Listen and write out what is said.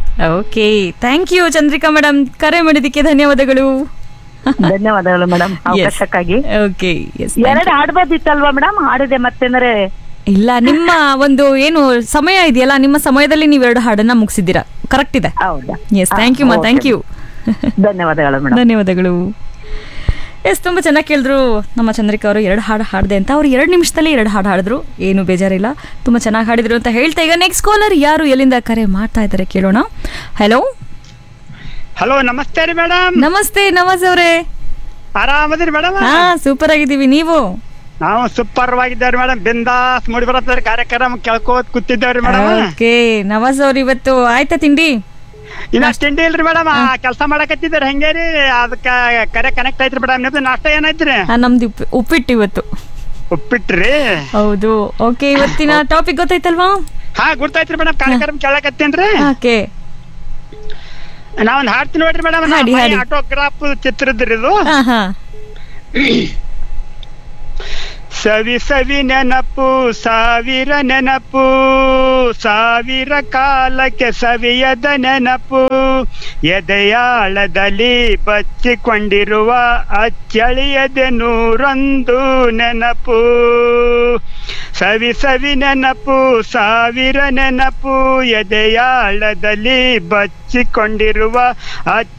Okay thank you Chandrika madam ಕರೆ ಮಾಡಿದ್ದಕ್ಕೆ ಧನ್ಯವಾದಗಳು ಧನ್ಯವಾದಗಳು ಮೇಡಮ್ ಅವಕಾಶಕ್ಕಾಗಿ ಓಕೆ ಎಸ್ ಎರಡು ಹಾಡ್ಬೋದಿತ್ತಲ್ವಾ ಮೇಡಮ್ ಹಾಡಿದೆ ಮತ್ತೇಂದ್ರೆ ಇಲ್ಲ ನಿಮ್ಮ ಒಂದು ಏನು ಸಮಯ ಇದೆಯಲ್ಲ ನಿಮ್ಮ ಸಮಯದಲ್ಲಿ ನೀವು ಎರಡು ಹಾಡನ್ನ ಮುಗಿಸಿದ್ದೀರಾ ಕರೆಕ್ಟ್ ಇದೆ ಹೌದಾ ಎಸ್ ಥ್ಯಾಂಕ್ ಯು ಮಾ Okay. ಥ್ಯಾಂಕ್ ಯು ಧನ್ಯವಾದಗಳು ಮೇಡಮ್ ಧನ್ಯವಾದಗಳು ಎಸ್ ತುಂಬ ಚೆನ್ನಾಗಿ ಕೇಳಿದ್ರು ನಮ್ಮ ಚಂದ್ರಿಕಾ ಅವರು ಎರಡು ಹಾಡು ಹಾಡಿದೆ ಅಂತ ಅವ್ರು ಎರಡು ನಿಮಿಷದಲ್ಲಿ ಎರಡು ಹಾಡು ಹಾಡಿದ್ರು ಏನು ಬೇಜಾರಿಲ್ಲ ತುಂಬ ಚೆನ್ನಾಗಿ ಹಾಡಿದ್ರು ಅಂತ ಹೇಳ್ತಾ ಈಗ ನೆಕ್ಸ್ಟ್ ಕಾಲರ್ ಯಾರು ಎಲ್ಲಿಂದ ಕರೆ ಮಾಡ್ತಾ ಇದ್ದಾರೆ ಕೇಳೋಣ ಹಲೋ ಹಲೋ ನಮಸ್ತೆ ರೀ ಮೇಡಮ್ ನಮಸ್ತೆ ನವಾಜ್ ಅವರೇ ಆರಾಮದಿರಿ ಮೇಡಮ್ ಹಾ ಸೂಪರ್ ಆಗಿದ್ದೀವಿ ನೀವು ನಾವು ಸೂಪರ್ ಆಗಿದ್ದೇವ್ರಿ ಮೇಡಮ್ ಬಿಂದಾಸ್ ಮೂಡಿ ಬರತ್ತವ್ರಿ ಕಾರ್ಯಕ್ರಮ ಕೇಳ್ಕೋತ್ ಕೂತಿದ್ದೇವ್ರಿ ಮೇಡಮ್ ಓಕೆ ನವಾಜ್ ಅವ್ರು ಇವತ್ತು ಆಯ್ತಾ ತಿಂಡಿ ಇನ್ನ ತಿಂಡಿ ಇಲ್ರಿ ಮೇಡಮ್ ಕೆಲಸ ಮಾಡಕತ್ತಿದ್ದಾರೆ ಹೆಂಗೆ ರೀ ಅದಕ್ಕ ಕರೆ ಕನೆಕ್ಟ್ ಐತ್ರಿ ಮೇಡಮ್ ನಿಮ್ದು ನಾಷ್ಟ ಏನೈತ್ರಿ ಹಾ ನಮ್ದು ಉಪ್ಪಿ- ಉಪ್ಪಿಟ್ಟು ಇವತ್ತು ಉಪ್ಪಿಟ್ರಿ ಹೌದು ಓಕೆ ಇವತ್ತಿನ ಟಾಪಿಕ್ ಗೊತ್ತಾಯ್ತಲ್ವಾ ಹಾ ಗುರ್ತೈತ್ರಿ ಮೇಡಮ್ ಕಾರ್ಯಕ್ರಮ ಕೇಳಕತ್ತೇನ್ರಿ ಓಕೆ ನಾವೊಂದ್ ಹಾಡ್ತೀನಿ ನೋಡ್ರಿ ಮೇಡಮ್ ಹಾಡಿ, ಹಾಡಿ. ಆಟೋಗ್ರಾಫ್ ಚಿತ್ರದ್ರಿ ಇದು ಹಾ ಹಾ ಸವಿ ಸವಿ ನೆನಪು ಸಾವಿರ ನೆನಪು ಸಾವಿರ ಕಾಲಕ್ಕೆ ಸವಿಯದ ನೆನಪು ಎದೆಯಾಳದಲ್ಲಿ ಬಚ್ಚಿಕೊಂಡಿರುವ ಅಚ್ಚಳಿಯದೆ ನೂರೊಂದು ನೆನಪು ಸವಿ ಸವಿ ನೆನಪು ಸಾವಿರ ನೆನಪು ಎದೆಯಾಳದಲ್ಲಿ ಬಚ್ಚಿಕೊಂಡಿರುವ